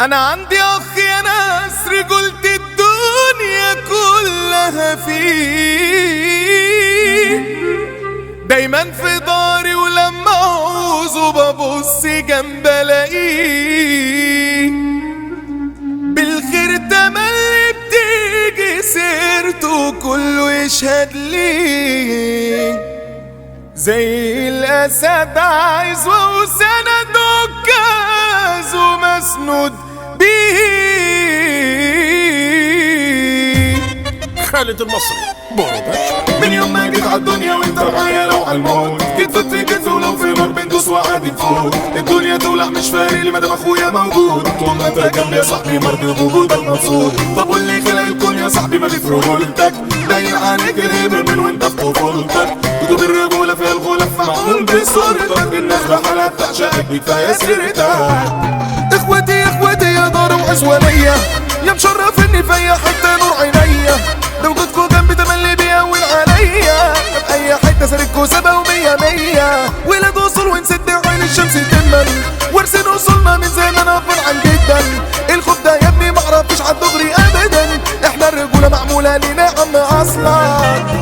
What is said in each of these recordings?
انا عندي اخ يا ناس رجولة الدنيا كلها فيه دايما في داري ولما اعوزه ببص جنب الاقيه بالخير تملي بتيجي سيرته كله يشهد ليه زي الاسد عايز وسند عكاز ومسنود بيه خالد المصري برودكشن من يوم ما جيت عالدنيا وانت معايا لو عالموت كتفك في كتف ولو في نار بندوس وعادي نفوت الدنيا تولع مش فارق لي مادام اخويا موجود طول ما انت جنبي يا صاحبي مرضي بوجودك مبسوط طب واللي خلق الكون يا صاحبي ما في رجولتك باين عليك الهبل من وانت في طفولتك كتب الرجولة في الغلاف معمول بصورتك الناس بحالها بتعشقك بكفاية سيرتك اخوتي اخوتي يا دار وعزوانية يا مشرفني في اي حتة نور عينيا لو جودكوا جنبي تملي بيهون عليا في اي حتة ساركوا سبا ومية مية ولاد وصول ونسد عين الشمس تمن وارسل وصولنا من زمان افرحان جدا الخوف ده يا ابني معرفش عالدغري ابدا احنا الرجولة معمولة لنا يا عم اصلا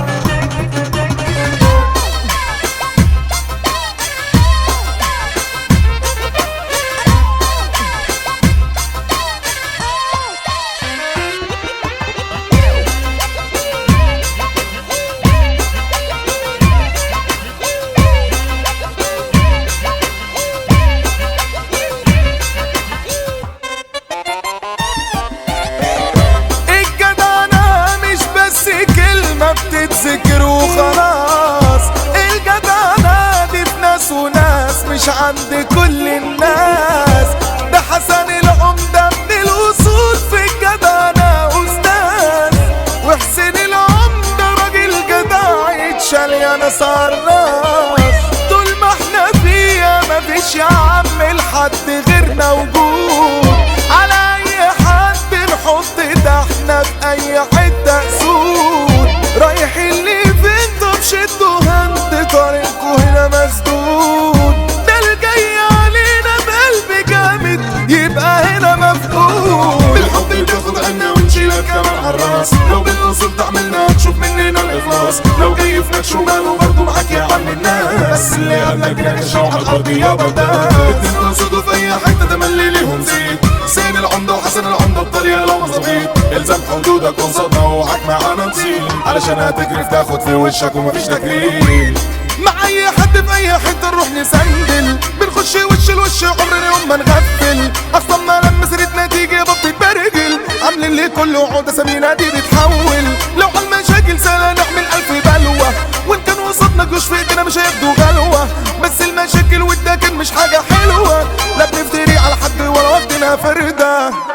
الجدعنة مش بس كلمة بتتذكر وخلاص الجدعنة دي في ناس وناس مش عند كل الناس ده حسن العمدة من الوصول في الجدعنة أستاذ وحسين العمدة راجل جدع يتشال يا ناس عالراس طول ما احنا فيها مفيش يا عم الحد غيرنا وجود على اي حد نحط ده احنا في اي حته سود رايح اللي فين طب شدوا هند طريقكوا هنا مسدود ده الجاي علينا بقلب جامد يبقى هنا مفقود بالحب بتاخد عنا ونشيلك كمان عالراس لو بالاصول تعملنا تشوف مننا الاخلاص لو جاي في نكش وماله برضه معاك يا عم الناس اللي قبلك ناقش على الارض يا بردان اتنين قصدوا في اي حته تملي ليهم زيت حسين العمده وحسن العمده بطريقه لو مظابيط الزم حدودك قصادنا وعك معانا نصيب علشان هتجري تاخد في وشك ومفيش تكريم مع اي حد في اي حته نروح نسندل بنخش وش لوش عمرنا يوم ما نغفل اصلا ما لما سيرتنا تيجي بطل برجل عاملين ليه كله عقده سمينه دي بتحول لو على المشاكل سهله نعمل الف بلوه وان كان وسطنا جيوش في ايدينا مش هياخدوا غلوه بس المشاكل والدكن مش حاجه حلوه لا بنفتري على حد ولا واخدينها فرده